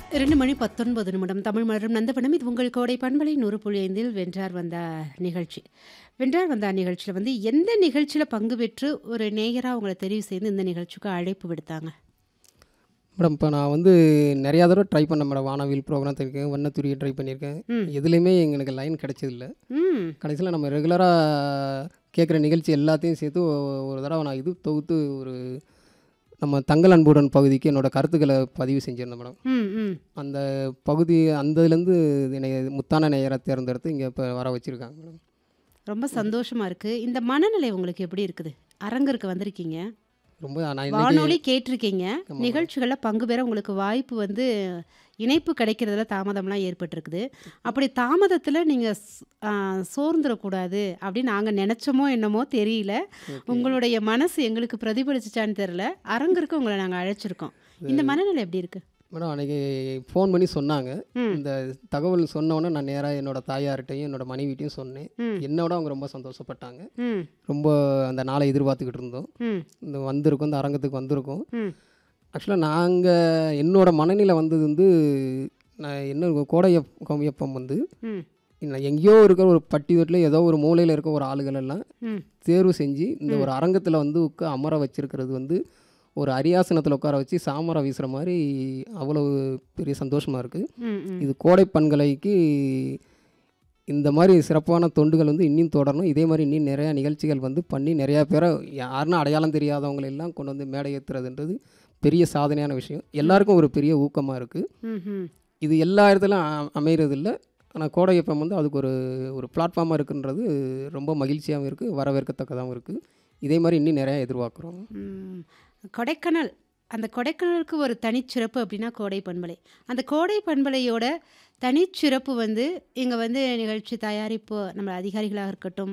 இரண்டு மணி பத்தொன்பது நிமிடம் தமிழ் மலரும் நந்தவனம் இது உங்கள் கோடை பண்பலை நூறு புள்ளி ஐந்தில் வென்றார் வந்தார் நிகழ்ச்சி வென்றார் வந்தார் நிகழ்ச்சியில் வந்து எந்த நிகழ்ச்சியில் பங்கு பெற்று ஒரு நேயராக உங்களை தெரிவு செய்து இந்த நிகழ்ச்சிக்கு அழைப்பு விடுத்தாங்க மேடம் இப்போ நான் வந்து நிறையா தடவை ட்ரை பண்ணேன் மேடம் வானவில் ப்ரோக்ராம் இருக்கேன் வண்ணத்துறையை ட்ரை பண்ணியிருக்கேன் ம். எதுலேயுமே எனக்கு லைன் கிடைச்சதில்ல ம் கடைசியில் நம்ம ரெகுலராக கேட்குற நிகழ்ச்சி எல்லாத்தையும் சேர்த்து ஒ- ஒரு தடவை நான் இது தொகுத்து ஒரு நம்ம தங்கள் அன்புடன் பகுதிக்கு என்னோடய கருத்துக்களை பதிவு செஞ்சுருந்தேன் மேடம் ம் ம் அந்த பகுதி அந்த இதுலேருந்து என்னை முத்தான நேயரை தேர்ந்தெடுத்து இங்கே இப்போ வர வச்சுருக்காங்க மேடம் ரொம்ப சந்தோஷமா இருக்கு இந்த மனநிலை உங்களுக்கு எப்படி இருக்குது அரங்கருக்கு வந்திருக்கீங்க ரொம்ப நான் இன்னைக்கு வானொலி கேட்டிருக்கீங்க நிகழ்ச்சிகளில் பங்கு பெற உங்களுக்கு வாய்ப்பு வந்து இணைப்பு கிடைக்கிறதுல தாமதம்லாம் ஏற்பட்டிருக்குது அப்படி தாமதத்தில் நீங்கள் சோர்ந்துடக்கூடாது அப்படின்னு நாங்கள் நினச்சோமோ என்னமோ தெரியல உங்களுடைய மனசு எங்களுக்கு பிரதிபலிச்சிச்சான்னு தெரில அரங்கருக்கு உங்களை நாங்கள் அழைச்சிருக்கோம் இந்த மனநிலை எப்படி இருக்கு மேடம் அன்றைக்கி ஃபோன் பண்ணி சொன்னாங்க ம். இந்த தகவல் சொன்னோன்னே நான் நேராக என்னோட தாயார்கிட்டையும் என்னோட மனைவிட்டையும் சொன்னேன் ம் என்னோட அவங்க ரொம்ப சந்தோஷப்பட்டாங்க ம் ரொம்ப அந்த நாளை எதிர்பார்த்துக்கிட்டு இருந்தோம் ம் இந்த வந்திருக்கோம் இந்த அரங்கத்துக்கு வந்திருக்கோம் ம் ஆக்சுவலாக நாங்கள் என்னோட மனநிலை வந்தது வந்து நான் என்ன கோடைய கோமியப்பம் வந்து ம் நான் எங்கேயோ இருக்கிற ஒரு பட்டி வீட்டில் ஏதோ ஒரு மூலையில் இருக்க ஒரு ஆளுகள் எல்லாம் ம் தேர்வு செஞ்சு இந்த ஒரு அரங்கத்தில் வந்து உட்கா அமர வச்சிருக்கிறது வந்து ஒரு அரியாசனத்தில் உட்கார வச்சு சாமரம் வீசுகிற மாதிரி அவ்வளவு பெரிய சந்தோஷமாக இருக்குது ம் ம் இது கோடை பண்கலைக்கு இந்த மாதிரி சிறப்பான தொண்டுகள் வந்து இன்னும் தொடரணும் இதே மாதிரி இன்னும் நிறையா நிகழ்ச்சிகள் வந்து பண்ணி நிறையா பேரை யாருன்னா அடையாளம் தெரியாதவங்களை எல்லாம் கொண்டு வந்து மேடை ஏற்றுறதுன்றது பெரிய சாதனையான விஷயம் எல்லாருக்கும் ஒரு பெரிய ஊக்கமாக இருக்குது ம் ம் இது எல்லா இடத்துலையும் அ- அமையறதில்ல ஆனால் கோடை எப்பம் வந்து அதுக்கு ஒரு ஒரு பிளாட்ஃபார்மாக இருக்குன்றது ரொம்ப மகிழ்ச்சியாகவும் இருக்குது வரவேற்கத்தக்கதாகவும் இருக்குது இதே மாதிரி இன்னும் நிறையா எதிர்பார்க்குறோம் ம். கொடைக்கானல் அந்த கொடைக்கானலுக்கு ஒரு தனிச்சிறப்பு அப்படின்னா கோடை பண்பலை அந்த கோடை பண்பலையோட தனிச்சிறப்பு வந்து இங்கே வந்து நிகழ்ச்சி தயாரிப்பு நம்ம அதிகாரிகளாக இருக்கட்டும்